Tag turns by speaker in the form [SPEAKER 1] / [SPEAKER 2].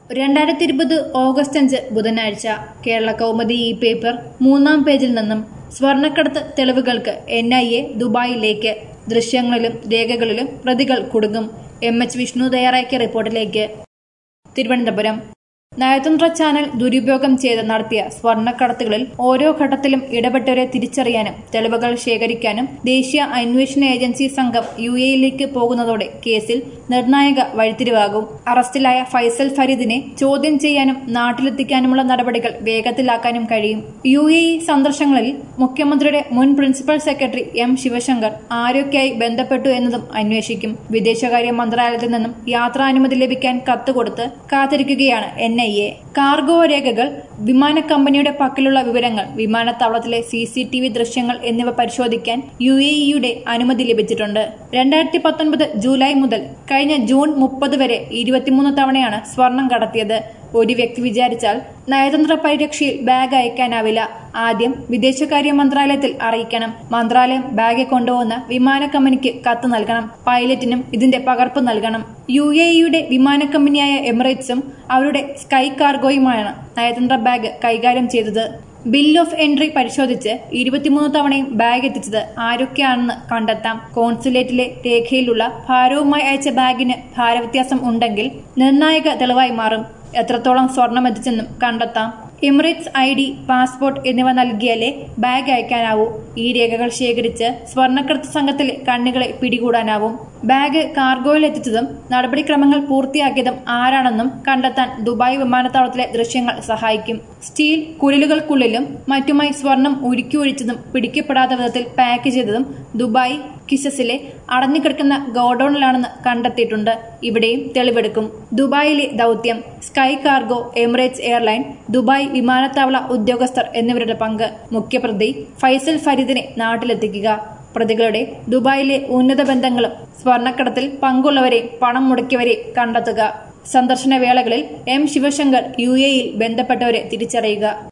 [SPEAKER 1] രണ്ടായിരത്തി ഇരുപത് ഓഗസ്റ്റ് അഞ്ച് ബുധനാഴ്ച കേരള കൗമുദി ഈ പേപ്പർ മൂന്നാം പേജിൽ നിന്നും സ്വർണ്ണക്കടത്ത് തെളിവുകൾക്ക് എൻ ഐ എ ദുബായിലേക്ക് ദൃശ്യങ്ങളിലും രേഖകളിലും പ്രതികൾ കുടുങ്ങും എം എച്ച് വിഷ്ണു തയ്യാറാക്കിയ റിപ്പോർട്ടിലേക്ക് തിരുവനന്തപുരം നയതന്ത്ര ചാനൽ ദുരുപയോഗം ചെയ്ത് നടത്തിയ സ്വർണ്ണക്കടത്തുകളിൽ ഓരോ ഘട്ടത്തിലും ഇടപെട്ടവരെ തിരിച്ചറിയാനും തെളിവുകൾ ശേഖരിക്കാനും ദേശീയ അന്വേഷണ ഏജൻസി സംഘം യു എയിലേക്ക് പോകുന്നതോടെ കേസിൽ നിർണായക വഴിത്തിരിവാകും അറസ്റ്റിലായ ഫൈസൽ ഫരീദിനെ ചോദ്യം ചെയ്യാനും നാട്ടിലെത്തിക്കാനുമുള്ള നടപടികൾ വേഗത്തിലാക്കാനും കഴിയും യു എ ഇ സന്ദർശനങ്ങളിൽ മുഖ്യമന്ത്രിയുടെ മുൻ പ്രിൻസിപ്പൽ സെക്രട്ടറി എം ശിവശങ്കർ ആരൊക്കെയായി ബന്ധപ്പെട്ടു എന്നതും അന്വേഷിക്കും വിദേശകാര്യ മന്ത്രാലയത്തിൽ നിന്നും യാത്രാനുമതി ലഭിക്കാൻ കത്തുകൊടുത്ത് കാത്തിരിക്കുകയാണ് എൻ ഐ എ കാർഗോ രേഖകൾ വിമാന കമ്പനിയുടെ പക്കലുള്ള വിവരങ്ങൾ വിമാനത്താവളത്തിലെ സി സി ടി വി ദൃശ്യങ്ങൾ എന്നിവ പരിശോധിക്കാൻ യു എ ഇയുടെ അനുമതി ലഭിച്ചിട്ടുണ്ട് രണ്ടായിരത്തി പത്തൊൻപത് ജൂലൈ മുതൽ കഴിഞ്ഞ ജൂൺ മുപ്പത് വരെ ഇരുപത്തിമൂന്ന് തവണയാണ് സ്വർണം കടത്തിയത് ഒരു വ്യക്തി വിചാരിച്ചാൽ നയതന്ത്ര പരിരക്ഷയിൽ ബാഗ് അയക്കാനാവില്ല ആദ്യം വിദേശകാര്യ മന്ത്രാലയത്തിൽ അറിയിക്കണം മന്ത്രാലയം ബാഗ് കൊണ്ടുപോകുന്ന വിമാന കമ്പനിക്ക് കത്ത് നൽകണം പൈലറ്റിനും ഇതിന്റെ പകർപ്പ് നൽകണം യു എ ഇയുടെ വിമാന കമ്പനിയായ എമിറേറ്റ്സും അവരുടെ സ്കൈ കാർഗോയുമാണ് നയതന്ത്ര ബാഗ് കൈകാര്യം ചെയ്തത് ബിൽ ഓഫ് എൻട്രി പരിശോധിച്ച് ഇരുപത്തിമൂന്ന് തവണയും ബാഗ് എത്തിച്ചത് ആരൊക്കെയാണെന്ന് കണ്ടെത്താം കോൺസുലേറ്റിലെ രേഖയിലുള്ള ഭാരവുമായി അയച്ച ബാഗിന് ഭാരവ്യത്യാസം ഉണ്ടെങ്കിൽ നിർണായക തെളിവായി മാറും എത്രത്തോളം സ്വർണം എത്തിച്ചെന്നും കണ്ടെത്താം എമിറേറ്റ്സ് ഐ ഡി പാസ്പോർട്ട് എന്നിവ നൽകിയാലേ ബാഗ് അയക്കാനാവൂ ഈ രേഖകൾ ശേഖരിച്ച് സ്വർണ്ണക്കടത്ത് സംഘത്തിലെ കണ്ണികളെ പിടികൂടാനാവും ബാഗ് കാർഗോയിൽ എത്തിച്ചതും നടപടിക്രമങ്ങൾ പൂർത്തിയാക്കിയതും ആരാണെന്നും കണ്ടെത്താൻ ദുബായ് വിമാനത്താവളത്തിലെ ദൃശ്യങ്ങൾ സഹായിക്കും സ്റ്റീൽ കുഴലുകൾക്കുള്ളിലും മറ്റുമായി സ്വർണം ഉരുക്കി ഒഴിച്ചതും പിടിക്കപ്പെടാത്ത വിധത്തിൽ പാക്ക് ചെയ്തതും ദുബായ് കിസസിലെ അടഞ്ഞുകിടക്കുന്ന ഗോഡൌണിലാണെന്ന് കണ്ടെത്തിയിട്ടുണ്ട് ഇവിടെയും തെളിവെടുക്കും ദുബായിലെ ദൌത്യം sky cargo Emirates airline Dubai വിമാനത്താവള ഉദ്യോഗസ്ഥർ എന്നിവരുടെ പങ്ക് മുഖ്യപ്രതി ഫൈസൽ ഫരീദിനെ നാട്ടിലെത്തിക്കുക പ്രതികളുടെ ദുബായിലെ ഉന്നത ബന്ധങ്ങളും സ്വർണ്ണക്കടത്തിൽ പങ്കുള്ളവരെ പണം മുടക്കിയവരെ കണ്ടെത്തുക സന്ദർശന വേളകളിൽ എം ശിവശങ്കർ യു എയിൽ ബന്ധപ്പെട്ടവരെ തിരിച്ചറിയുക